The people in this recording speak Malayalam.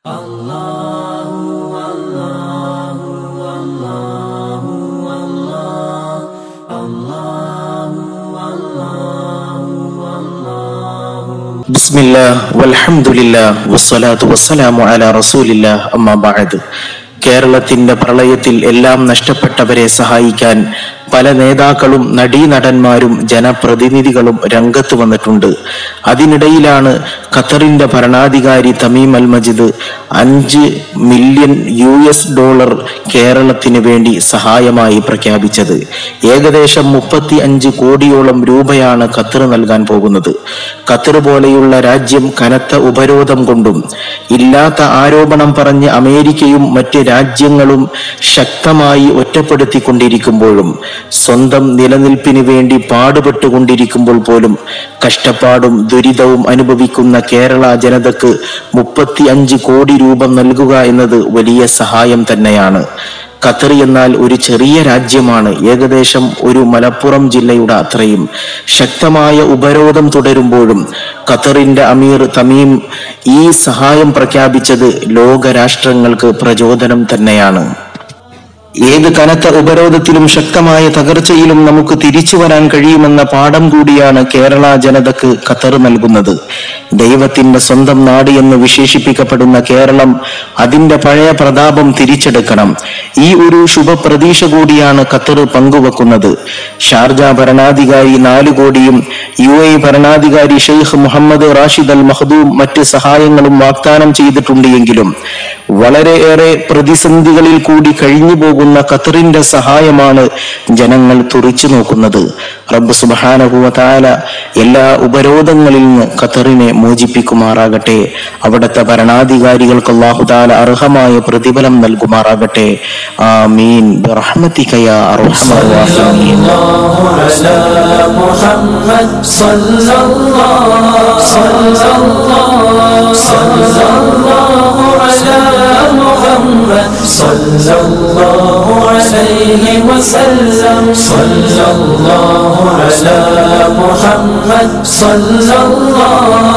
بسم الله والحمد لله والصلاة والسلام على رسول الله أما بعد കേരളത്തിന്റെ പ്രളയത്തിൽ എല്ലാം നഷ്ടപ്പെട്ടവരെ സഹായിക്കാൻ പല നേതാക്കളും നടീനടന്മാരും ജനപ്രതിനിധികളും രംഗത്ത് വന്നിട്ടുണ്ട് അതിനിടയിലാണ് ഖത്തറിന്റെ ഭരണാധികാരി തമീം അൽ മജിദ് അഞ്ച് മില്യൺ യു എസ് ഡോളർ കേരളത്തിന് വേണ്ടി സഹായമായി പ്രഖ്യാപിച്ചത് ഏകദേശം മുപ്പത്തി അഞ്ച് കോടിയോളം രൂപയാണ് ഖത്തർ നൽകാൻ പോകുന്നത് ഖത്തർ പോലെയുള്ള രാജ്യം കനത്ത ഉപരോധം കൊണ്ടും ഇല്ലാത്ത ആരോപണം പറഞ്ഞ് അമേരിക്കയും മറ്റ് രാജ്യങ്ങളും ശക്തമായി ഒറ്റപ്പെടുത്തിക്കൊണ്ടിരിക്കുമ്പോഴും സ്വന്തം നിലനിൽപ്പിന് വേണ്ടി പാടുപെട്ടുകൊണ്ടിരിക്കുമ്പോൾ പോലും കഷ്ടപ്പാടും ദുരിതവും അനുഭവിക്കുന്ന കേരള ജനതക്ക് മുപ്പത്തി അഞ്ച് കോടി രൂപ നൽകുക എന്നത് വലിയ സഹായം തന്നെയാണ് ഖത്തർ എന്നാൽ ഒരു ചെറിയ രാജ്യമാണ് ഏകദേശം ഒരു മലപ്പുറം ജില്ലയുടെ അത്രയും ശക്തമായ ഉപരോധം തുടരുമ്പോഴും ഖത്തറിന്റെ അമീർ തമീം ഈ സഹായം പ്രഖ്യാപിച്ചത് ലോകരാഷ്ട്രങ്ങൾക്ക് പ്രചോദനം തന്നെയാണ് ഏത് കനത്ത ഉപരോധത്തിലും ശക്തമായ തകർച്ചയിലും നമുക്ക് തിരിച്ചു വരാൻ കഴിയുമെന്ന പാഠം കൂടിയാണ് കേരള ജനതക്ക് ഖത്തർ നൽകുന്നത് ദൈവത്തിന്റെ സ്വന്തം നാട് എന്ന് വിശേഷിപ്പിക്കപ്പെടുന്ന കേരളം അതിന്റെ പഴയ പ്രതാപം തിരിച്ചെടുക്കണം ഈ ഒരു ശുഭപ്രതീക്ഷ കൂടിയാണ് ഖത്തർ പങ്കുവെക്കുന്നത് ഷാർജ ഭരണാധികാരി നാലു കോടിയും യു എ ഭരണാധികാരി ഷെയ്ഖ് മുഹമ്മദ് റാഷിദ് അൽ മഹദൂം മറ്റ് സഹായങ്ങളും വാഗ്ദാനം ചെയ്തിട്ടുണ്ട് എങ്കിലും വളരെയേറെ പ്രതിസന്ധികളിൽ കൂടി കഴിഞ്ഞു പോകുന്ന ഖത്തറിന്റെ സഹായമാണ് ജനങ്ങൾ തുറിച്ചു നോക്കുന്നത് റബ്ബ് സുബാനഹുവ താല എല്ലാ ഉപരോധങ്ങളിൽ നിന്ന് ഖത്തറിനെ മോചിപ്പിക്കുമാറാകട്ടെ അവിടുത്തെ ഭരണാധികാരികൾക്ക് അള്ളാഹു താല അർഹമായ പ്രതിഫലം നൽകുമാറാകട്ടെ ആമീൻ ബിറഹ്മതിക യാ അർഹമർ റഹീമീൻ صلى الله عليه وسلم صلى الله على محمد صلى الله